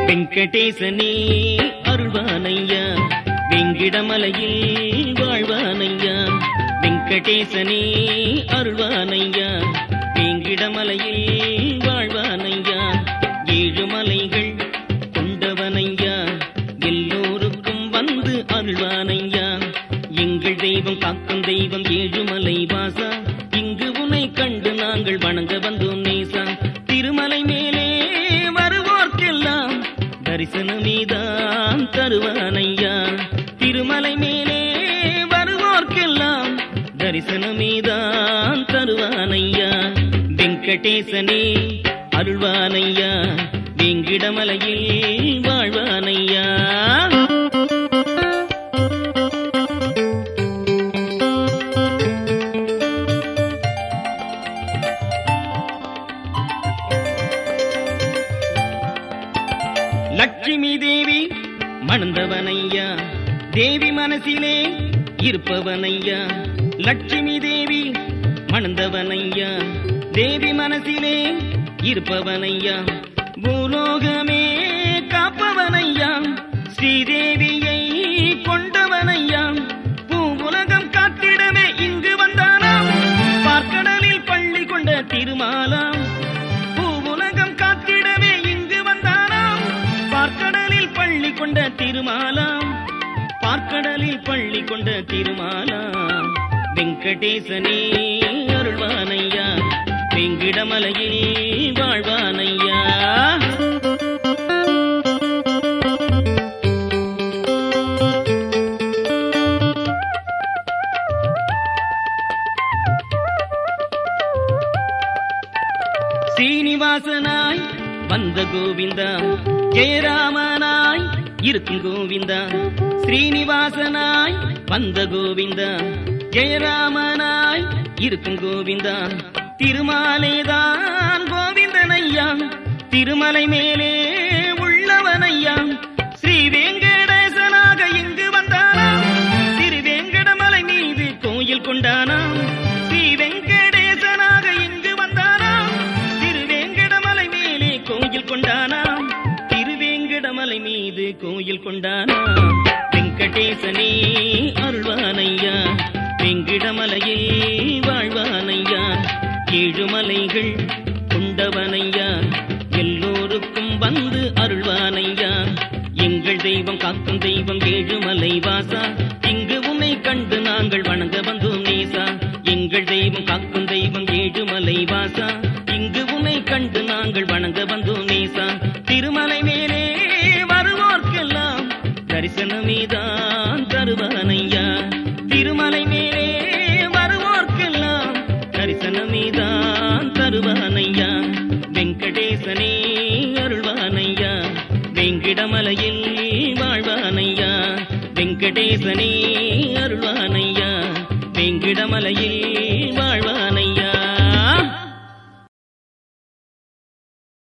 வெங்கடேசனே அருள்வானையா வெங்கிடமலையில் வாழ்வானையா வெங்கடேசனே அருள்வானையா வேங்கிடமலையில் வாழ்வானையா ஏழு மலைகள் கொண்டவனையா எல்லோருக்கும் வந்து அருள்வானையா எங்கள் தெய்வம் காக்கும் தெய்வம் ஏழுமலை வாசா இங்கு உன்னை கண்டு நாங்கள் வணங்க வந்தோம் நேசா திருமலை மேலே வருவோர்க்கெல்லாம் தரிசனமேதான் தருவானையா திருமலை மேலே வருவோர்க்கெல்லாம் தரிசனமேதான் தருவானையா வெங்கடேசனே அருள்வானையா வெங்கிடமலையில் வாழ்வானையா லட்சுமி தேவி மணந்தவனையா தேவி மனசிலே இருப்பவனையா லட்சுமி தேவி மணந்தவனையா தேவி மனசிலே இருப்பவனையா பூலோகமே காப்பவனையா ஸ்ரீதேவியை கொண்டவனையா பூவுலகம் காத்திடமே இங்கு வந்தானாம் பார்க்கடலில் பள்ளி கொண்ட திருமாலாம் பூவுலகம் காத்திடவே இங்கு வந்தாராம் பார்க்கடலில் பள்ளி கொண்ட திருமாலாம் பார்க்கடலில் பள்ளி கொண்ட திருமாலாம் வெங்கடேசனே அருள்வானையா வெங்கிடமலையில் வாழ்வானையா சீனிவாசனாய் வந்த கோவிந்தா ஜெயராமனாய் இருக்கும் கோவிந்தா ஸ்ரீனிவாசனாய் வந்த கோவிந்தா ஜெயராமனாய் இருக்கும் கோவிந்தா திருமாலேதான் கோவிந்தனையா திருமலை மேலே உள்ளவனையா ஸ்ரீ வெங்கடேசனாக இங்கு வந்தானாம் திருவேங்கடமலை மீது கோயில் கொண்டானாம் ஸ்ரீ வெங்கடேசனாக இங்கு வந்தானாம் திருவேங்கடமலை மேலே கோயில் கொண்டானாம் திருவேங்கடமலை மீது கோயில் கொண்டானாம் வெங்கடேசனே அருள்வானையா வெங்கிடமலையில் வாழ்வானையா ஏழுமலைகள் கொண்டவனையா எல்லோருக்கும் வந்து அருள்வானையா எங்கள் தெய்வம் காக்கும் தெய்வம் ஏழுமலை வாசா இங்கு உன்னை கண்டு நாங்கள் வணங்க வந்தோம் நேசா எங்கள் தெய்வம் காக்கும் தெய்வம் ஏழுமலை வாசா இங்கு உன்னை கண்டு நாங்கள் வணங்க வந்தோம் நேசா திருமலை மேலே வருவோர்க்கெல்லாம் தரிசனமேதான் தருவானையா திருமலை மேலே வருவோர்க்கெல்லாம் தரிசனமேதான் தருவானையா வெங்கடேசனே அருள்வானையா வெங்கிடமலையில் வாழ்வானையா வெங்கடேசனே அருள்வானையா வெங்கிடமலையில் வாழ்வா